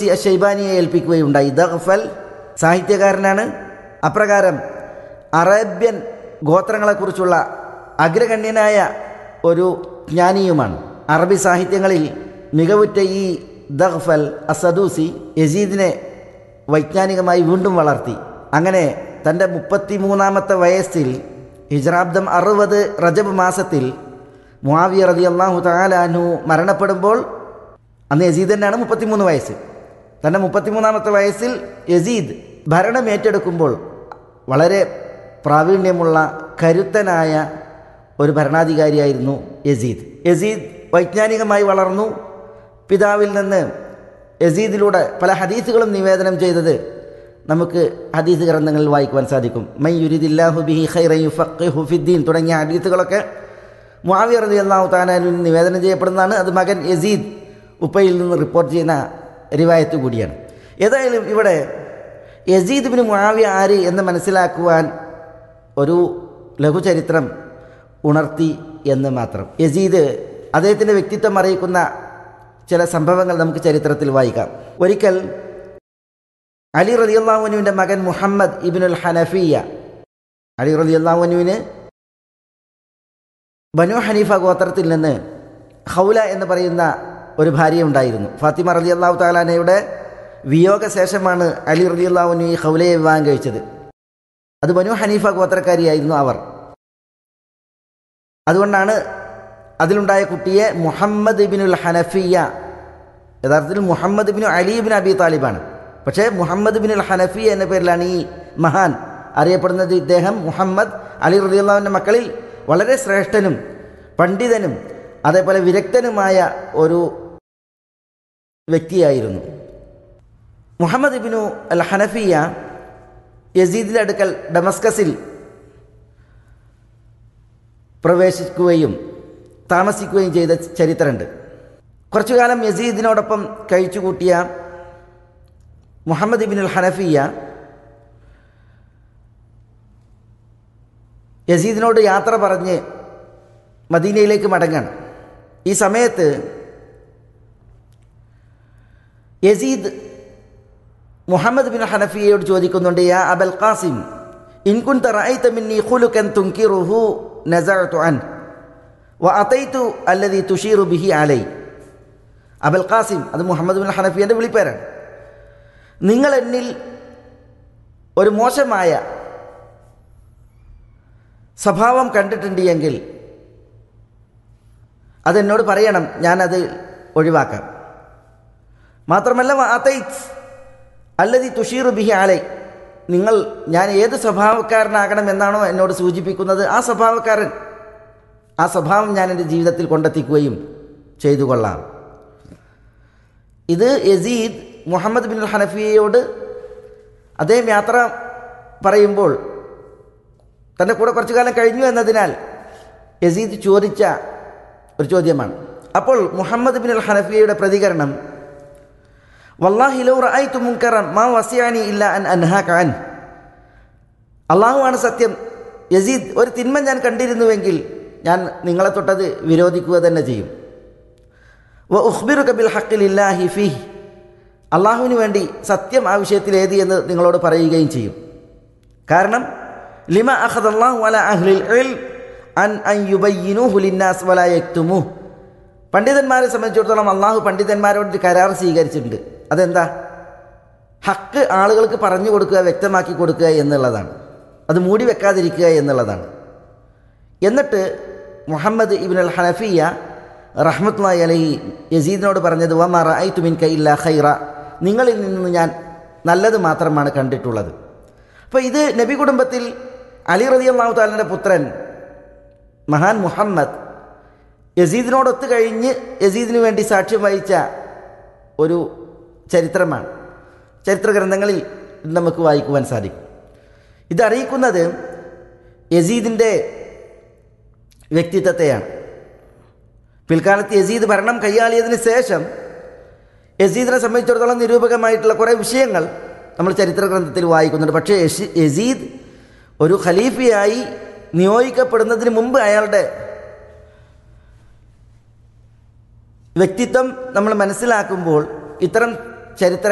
സദൂസി അഷൈബാനിയെ ഏൽപ്പിക്കുകയുണ്ടായി ദഹ്ഫൽ സാഹിത്യകാരനാണ് അപ്രകാരം അറേബ്യൻ ഗോത്രങ്ങളെക്കുറിച്ചുള്ള അഗ്രഗണ്യനായ ഒരു ജ്ഞാനിയുമാണ് അറബി സാഹിത്യങ്ങളിൽ മികവുറ്റ ഈ ദഹ്ഫൽ അസദൂസി യസീദിനെ വൈജ്ഞാനികമായി വീണ്ടും വളർത്തി അങ്ങനെ തൻ്റെ മുപ്പത്തി മൂന്നാമത്തെ വയസ്സിൽ ഹിജ്രാബ്ദം അറുപത് റജബ് മാസത്തിൽ മുആവിയ റതി അള്ളാഹു താലാനു മരണപ്പെടുമ്പോൾ അന്ന് യസീദ് തന്നെയാണ് മുപ്പത്തിമൂന്ന് വയസ്സ് തൻ്റെ മുപ്പത്തിമൂന്നാമത്തെ വയസ്സിൽ യസീദ് ഭരണം ഏറ്റെടുക്കുമ്പോൾ വളരെ പ്രാവീണ്യമുള്ള കരുത്തനായ ഒരു ഭരണാധികാരിയായിരുന്നു യസീദ് യസീദ് വൈജ്ഞാനികമായി വളർന്നു പിതാവിൽ നിന്ന് യസീദിലൂടെ പല ഹദീസുകളും നിവേദനം ചെയ്തത് നമുക്ക് ഹദീസ് ഗ്രന്ഥങ്ങളിൽ വായിക്കുവാൻ സാധിക്കും മൈ യുരിദില്ലാഹു ബിഹി ഖൈറൻ യുഫഖിഹു ഫിദ്ദീൻ തുടങ്ങിയ ഹദീസുകളൊക്കെ മുആവിയ റളിയല്ലാഹു തആലാനു നിവേദനം ചെയ്യപ്പെടുന്നതാണ് അത് മകൻ യസീദ് ഉപ്പയിൽ നിന്ന് റിപ്പോർട്ട് ചെയ്യുന്ന റിവായത്ത് കൂടിയാണ് ഏതായാലും ഇവിടെ യസീദ് ബിൻ മുആവിയ ആര് എന്ന് മനസ്സിലാക്കുവാൻ ഒരു ലഘുചരിത്രം ഉണർത്തി എന്ന് മാത്രം യസീദ് അദ്ദേഹത്തിൻ്റെ വ്യക്തിത്വം അറിയിക്കുന്ന ചില സംഭവങ്ങൾ നമുക്ക് ചരിത്രത്തിൽ വായിക്കാം ഒരിക്കൽ അലി റലിയല്ലാഹുനുവിൻ്റെ മകൻ മുഹമ്മദ് ഇബിനുൽ ഹനഫിയ അലി റലിയല്ലാഹുനുവിന് ബനു ഹനീഫ ഗോത്രത്തിൽ നിന്ന് ഹൗല എന്ന് പറയുന്ന ഒരു ഭാര്യ ഉണ്ടായിരുന്നു ഫാത്തിമ റലി അള്ളാഹു താലാനയുടെ വിയോഗശേഷമാണ് അലി റലി അള്ളാഹുനു ഈ ഹൗലയെ വിവാഹം കഴിച്ചത് അത് ബനു ഹനീഫ ഗോത്രക്കാരിയായിരുന്നു അവർ അതുകൊണ്ടാണ് അതിലുണ്ടായ കുട്ടിയെ മുഹമ്മദ് ഇബിനുൽ ഹനഫിയ യഥാർത്ഥത്തിൽ മുഹമ്മദ് ഇബിനു അലി ഇബിൻ അബി താലിബാണ് പക്ഷേ മുഹമ്മദ് ബിനുൽ ഹനഫിയ എന്ന പേരിലാണ് ഈ മഹാൻ അറിയപ്പെടുന്നത് ഇദ്ദേഹം മുഹമ്മദ് അലി റലിയുള്ളാവിൻ്റെ മക്കളിൽ വളരെ ശ്രേഷ്ഠനും പണ്ഡിതനും അതേപോലെ വിരക്തനുമായ ഒരു വ്യക്തിയായിരുന്നു മുഹമ്മദ് ഇബിനു അൽ ഹനഫിയ യസീദിൻ്റെ അടുക്കൽ ഡമസ്കസിൽ പ്രവേശിക്കുകയും താമസിക്കുകയും ചെയ്ത ചരിത്രമുണ്ട് കുറച്ചു കാലം യസീദിനോടൊപ്പം കഴിച്ചുകൂട്ടിയ മുഹമ്മദ് ഇബിനുൽ ഹനഫിയ യസീദിനോട് യാത്ര പറഞ്ഞ് മദീനയിലേക്ക് മടങ്ങാണ് ഈ സമയത്ത് യസീദ് മുഹമ്മദ് ബിൻ ഹനഫിയയോട് ചോദിക്കുന്നുണ്ട് യാ അബൽ ഖാസിം ഇൻകുൻ റഅയ്ത മിന്നി ഖുലുകൻ തുൻകിറുഹു നസഅതു അൻ വ അതൈതു അല്ലദി തുഷീറു ബിഹി അലൈ അബൽ ഖാസിം അത് മുഹമ്മദ് ബിൻ ഹനഫിയൻ്റെ വിളിപ്പേരാണ് നിങ്ങൾ എന്നിൽ ഒരു മോശമായ സ്വഭാവം കണ്ടിട്ടുണ്ട് എങ്കിൽ അതെന്നോട് പറയണം ഞാനത് ഒഴിവാക്കാം മാത്രമല്ല അതൈത്ത് അല്ലതി തുഷീറു ബിഹി ആലൈ നിങ്ങൾ ഞാൻ ഏത് സ്വഭാവക്കാരനാകണം എന്നാണോ എന്നോട് സൂചിപ്പിക്കുന്നത് ആ സ്വഭാവക്കാരൻ ആ സ്വഭാവം ഞാൻ എൻ്റെ ജീവിതത്തിൽ കൊണ്ടെത്തിക്കുകയും ചെയ്തു കൊള്ളാം ഇത് യസീദ് മുഹമ്മദ് ബിൻ ഹനഫിയയോട് അദ്ദേഹം യാത്ര പറയുമ്പോൾ തൻ്റെ കൂടെ കുറച്ചു കാലം കഴിഞ്ഞു എന്നതിനാൽ യസീദ് ചോദിച്ച ഒരു ചോദ്യമാണ് അപ്പോൾ മുഹമ്മദ് ബിൻ അൽ ഹനഫിയയുടെ പ്രതികരണം വല്ലാഹി ലൗ റഅയ്തു മുൻകറൻ മാ വസിയാനി ഇല്ല അൻ അൻഹാക അൻ അള്ളാഹുവാണ് സത്യം യസീദ് ഒരു തിന്മ ഞാൻ കണ്ടിരുന്നുവെങ്കിൽ ഞാൻ നിങ്ങളെ തൊട്ടത് വിരോധിക്കുക തന്നെ ചെയ്യും വ ഉഖ്ബിറുക ബിൽ ഹഖിലില്ലാഹി ഫീഹ് അള്ളാഹുവിന് വേണ്ടി സത്യം ആ വിഷയത്തിൽ ഏത് എന്ന് നിങ്ങളോട് പറയുകയും ചെയ്യും കാരണം ലിമ അഖദ് അള്ളാഹു വല അഹ്ലിൽ ഇൽം അൻ അൻ യുബയ്യിനുഹു ലിന്നാസ് വല യക്തുമു പണ്ഡിതന്മാരെ സംബന്ധിച്ചിടത്തോളം അള്ളാഹു പണ്ഡിതന്മാരോട് ഒരു കരാർ സ്വീകരിച്ചിട്ടുണ്ട് അതെന്താ ഹക്ക് ആളുകൾക്ക് പറഞ്ഞു കൊടുക്കുക വ്യക്തമാക്കി കൊടുക്കുക എന്നുള്ളതാണ് അത് മൂടി വെക്കാതിരിക്കുക എന്നുള്ളതാണ് എന്നിട്ട് മുഹമ്മദ് ഇബിൻ അൽ ഹനഫിയ റഹ്മത്ലായി അലഹി യസീദിനോട് പറഞ്ഞത് വമ റഅയ്തു മിൻക ഇല്ല ഖൈറ നിങ്ങളിൽ നിന്ന് ഞാൻ നല്ലത് മാത്രമാണ് കണ്ടിട്ടുള്ളത് അപ്പോൾ ഇത് നബി കുടുംബത്തിൽ അലി റതി അള്ളാഹു താലിൻ്റെ പുത്രൻ മഹാൻ മുഹമ്മദ് യസീദിനോടൊത്ത് കഴിഞ്ഞ് യസീദിന് വേണ്ടി സാക്ഷ്യം വഹിച്ച ഒരു ചരിത്രമാണ് ചരിത്ര ഗ്രന്ഥങ്ങളിൽ നമുക്ക് വായിക്കുവാൻ സാധിക്കും ഇതറിയിക്കുന്നത് യസീദിൻ്റെ വ്യക്തിത്വത്തെയാണ് പിൽക്കാലത്ത് യസീദ് ഭരണം കൈയാളിയതിന് ശേഷം യസീദിനെ സംബന്ധിച്ചിടത്തോളം നിരൂപകമായിട്ടുള്ള കുറേ വിഷയങ്ങൾ നമ്മൾ ചരിത്ര ഗ്രന്ഥത്തിൽ വായിക്കുന്നുണ്ട് പക്ഷേ യഷി യസീദ് ഒരു ഖലീഫയായി നിയോഗിക്കപ്പെടുന്നതിന് മുമ്പ് അയാളുടെ വ്യക്തിത്വം നമ്മൾ മനസ്സിലാക്കുമ്പോൾ ഇത്തരം ചരിത്ര